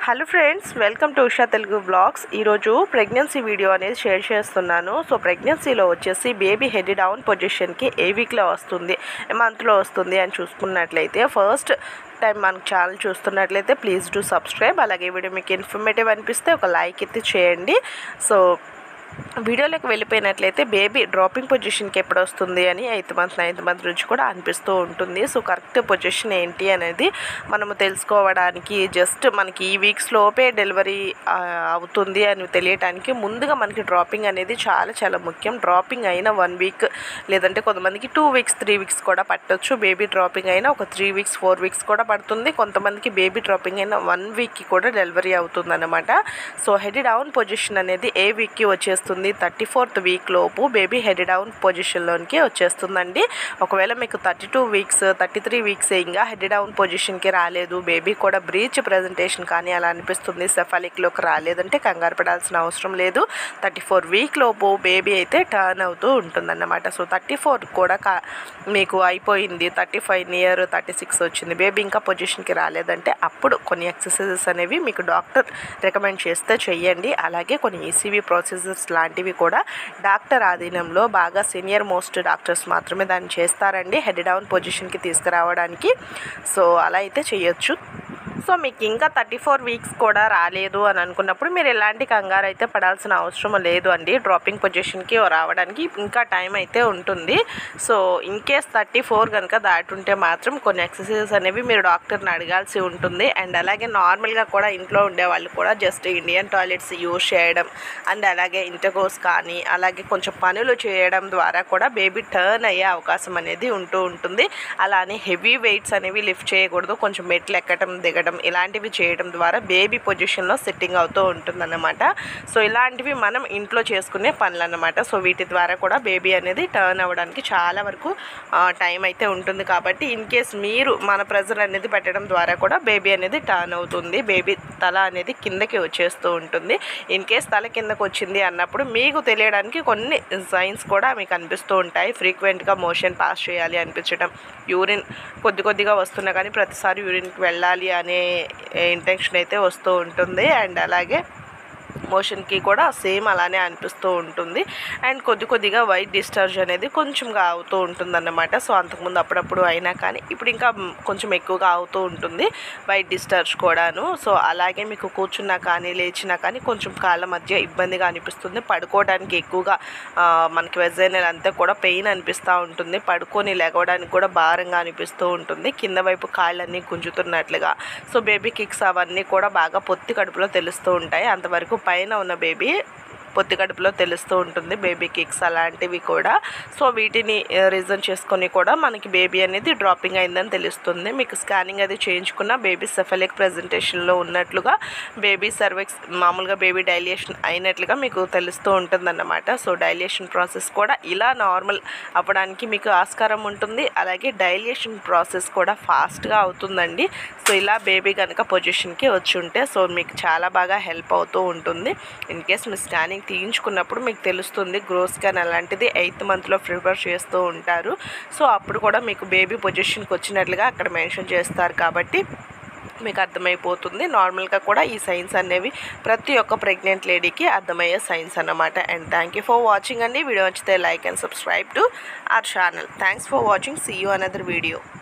hello friends welcome to Usha Telugu blogs ఈరోజు pregnancy video అనేది share చేస్తున్నాను సో ప్రెగ్నెన్సీలో వచ్చేసి బేబీ హెడ్ డౌన్ పొజిషన్కి ఏ వీక్లో వస్తుంది ఏ మంత్లో వస్తుంది అని చూసుకున్నట్లయితే ఫస్ట్ టైం మనకు ఛానల్ చూస్తున్నట్లయితే ప్లీజ్ డూ సబ్స్క్రైబ్ అలాగే వీడియో మీకు ఇన్ఫర్మేటివ్ అనిపిస్తే ఒక లైక్ ఎత్తి చేయండి సో వీడియోలోకి వెళ్ళిపోయినట్లయితే బేబీ డ్రాపింగ్ పొజిషన్కి ఎప్పుడు వస్తుంది అని ఎయిత్ మంత్ నైన్త్ మంత్ నుంచి కూడా అనిపిస్తూ ఉంటుంది సో కరెక్ట్ పొజిషన్ ఏంటి అనేది మనము తెలుసుకోవడానికి జస్ట్ మనకి ఈ వీక్స్ లోపే డెలివరీ ఆ, అవుతుంది అని తెలియటానికి ముందుగా మనకి డ్రాపింగ్ అనేది చాలా చాలా ముఖ్యం డ్రాపింగ్ అయిన వన్ వీక్ లేదంటే కొంతమందికి టూ వీక్స్ త్రీ వీక్స్ కూడా పట్టొచ్చు బేబీ డ్రాపింగ్ అయినా ఒక త్రీ వీక్స్ ఫోర్ వీక్స్ కూడా పడుతుంది కొంతమందికి బేబీ డ్రాపింగ్ అయిన వన్ వీక్కి కూడా డెలివరీ అవుతుంది అనమాట సో హెడ్ డౌన్ పొజిషన్ అనేది ఏ వీక్కి వచ్చేస్తుంది థర్టీ ఫోర్త్ వీక్ లోపు బేబీ హెడ్ డౌన్ పొజిషన్లోనికి వచ్చేస్తుందండి ఒకవేళ మీకు thirty two weeks thirty three weeks ఇంకా హెడ్ డౌన్ పొజిషన్కి రాలేదు బేబీ కూడా బ్రీచ్ ప్రజెంటేషన్ కానీ అలా అనిపిస్తుంది సెఫాలిక్లోకి రాలేదంటే కంగారు పడాల్సిన అవసరం లేదు థర్టీ ఫోర్ వీక్ లోపు బేబీ అయితే టర్న్ అవుతూ ఉంటుందన్నమాట సో థర్టీ ఫోర్ కూడా కా మీకు అయిపోయింది thirty five near thirty six వచ్చింది బేబీ ఇంకా పొజిషన్కి రాలేదంటే అప్పుడు కొన్ని ఎక్సర్సైజెస్ అనేవి మీకు డాక్టర్ రికమెండ్ చేస్తే చెయ్యండి అలాగే కొన్ని ఈసీవీ ప్రాసెసెస్ లాంటివి కూడా డాక్టర్ ఆధీనంలో బాగా సీనియర్ మోస్ట్ డాక్టర్స్ మాత్రమే దాన్ని చేస్తారండి హెడ్ డౌన్ పొజిషన్కి తీసుకురావడానికి సో అలా అయితే చేయొచ్చు సో మీకు ఇంకా థర్టీ ఫోర్ వీక్స్ కూడా రాలేదు అని అనుకున్నప్పుడు మీరు ఎలాంటి కంగారు అయితే పడాల్సిన అవసరం లేదు అండి డ్రాపింగ్ పొజిషన్కి రావడానికి ఇంకా టైం అయితే ఉంటుంది so in case thirty four కనుక దాటుంటే మాత్రం కొన్ని ఎక్సర్సైజెస్ అనేవి మీరు డాక్టర్ని అడగాల్సి ఉంటుంది అండ్ అలాగే నార్మల్గా కూడా ఇంట్లో ఉండే వాళ్ళు కూడా జస్ట్ ఇండియన్ టాయిలెట్స్ యూజ్ చేయడం అండ్ అలాగే ఇంటర్కోర్స్ కానీ అలాగే కొంచెం పనులు చేయడం ద్వారా కూడా బేబీ టర్న్ అయ్యే అవకాశం అనేది ఉంటూ ఉంటుంది అలానే హెవీ వెయిట్స్ అనేవి లిఫ్ట్ చేయకూడదు కొంచెం మెట్లు ఎక్కడం దిగడం ఇలాంటివి చేయడం ద్వారా బేబీ పొజిషన్లో సెట్టింగ్ అవుతూ ఉంటుందన్నమాట సో ఇలాంటివి మనం ఇంట్లో చేసుకునే పనులు అన్నమాట సో వీటి ద్వారా కూడా బేబీ అనేది టర్న్ అవ్వడానికి చాలా వరకు టైం అయితే ఉంటుంది కాబట్టి ఇన్ కేస్ మీరు మన ప్రెజర్ అనేది పెట్టడం ద్వారా కూడా బేబీ అనేది టర్న్ అవుతుంది బేబీ తల అనేది కిందకి వచ్చేస్తూ ఉంటుంది ఇన్ కేస్ తల కిందకి వచ్చింది అన్నప్పుడు మీకు తెలియడానికి కొన్ని సైన్స్ కూడా మీకు అనిపిస్తూ ఉంటాయి ఫ్రీక్వెంట్గా మోషన్ పాస్ చేయాలి అనిపించడం యూరిన్ కొద్ది కొద్దిగా వస్తున్నా కానీ ప్రతిసారి యూరిన్కి వెళ్ళాలి అనే ఇంటెన్షన్ అయితే వస్తూ ఉంటుంది అండ్ అలాగే మోషన్కి కూడా సేమ్ అలానే అనిపిస్తూ ఉంటుంది అండ్ కొద్ది కొద్దిగా వైట్ డిశ్చార్జ్ అనేది కొంచెంగా అవుతూ ఉంటుందన్నమాట సో అంతకుముందు అప్పుడప్పుడు అయినా కానీ ఇప్పుడు ఇంకా మ్, కొంచెం ఎక్కువగా అవుతూ ఉంటుంది వైట్ డిశ్చార్జ్ కూడాను సో అలాగే మీకు కూర్చున్నా కానీ లేచినా కానీ కొంచెం కాళ్ళ మధ్య ఇబ్బందిగా అనిపిస్తుంది పడుకోవడానికి ఎక్కువగా ఆ, మనకి వెజైనల్ అంతా కూడా పెయిన్ అనిపిస్తూ ఉంటుంది పడుకొని లేవడానికి కూడా భారంగా అనిపిస్తూ ఉంటుంది కింద వైపు కాళ్ళన్నీ గుంజుతున్నట్లుగా సో బేబీ కిక్స్ అవన్నీ కూడా బాగా పొత్తి కడుపులో తెలుస్తూ ఉంటాయి అంతవరకు పైన ఉన్న బేబీ పొత్తి కడుపులో తెలుస్తూ ఉంటుంది బేబీ కిక్స్ అలాంటివి కూడా సో వీటిని రీజన్ చేసుకొని కూడా మనకి బేబీ అనేది డ్రాపింగ్ అయిందని తెలుస్తుంది మీకు స్కానింగ్ అది చేయించుకున్న బేబీ సెఫలిక్ ప్రజెంటేషన్లో ఉన్నట్లుగా బేబీ సర్వెక్స్ మామూలుగా బేబీ డైలేషన్ అయినట్లుగా మీకు తెలుస్తూ ఉంటుందన్నమాట సో డైలేషన్ ప్రాసెస్ కూడా ఇలా నార్మల్ అవ్వడానికి మీకు ఆస్కారం ఉంటుంది అలాగే డైలేషన్ ప్రాసెస్ కూడా ఫాస్ట్గా అవుతుందండి సో ఇలా బేబీ కనుక పొజిషన్కి వచ్చి ఉంటే సో మీకు చాలా బాగా హెల్ప్ అవుతూ ఉంటుంది ఇన్ కేస్ మీ స్కానింగ్ తీయించుకున్నప్పుడు మీకు తెలుస్తుంది గ్రో స్కాన్ అలాంటిది ఎయిత్ మంత్లో ప్రిఫర్ చేస్తూ ఉంటారు సో అప్పుడు కూడా మీకు బేబీ పొజిషన్కి వచ్చినట్లుగా అక్కడ మెన్షన్ చేస్తారు కాబట్టి మీకు అర్థమైపోతుంది నార్మల్గా కూడా ఈ సైన్స్ అనేవి ప్రతి ఒక్క ప్రెగ్నెంట్ లేడీకి అర్థమయ్యే సైన్స్ అన్నమాట and thank you for watching అండి వీడియో నచ్చితే like and subscribe to our channel thanks for watching see you another video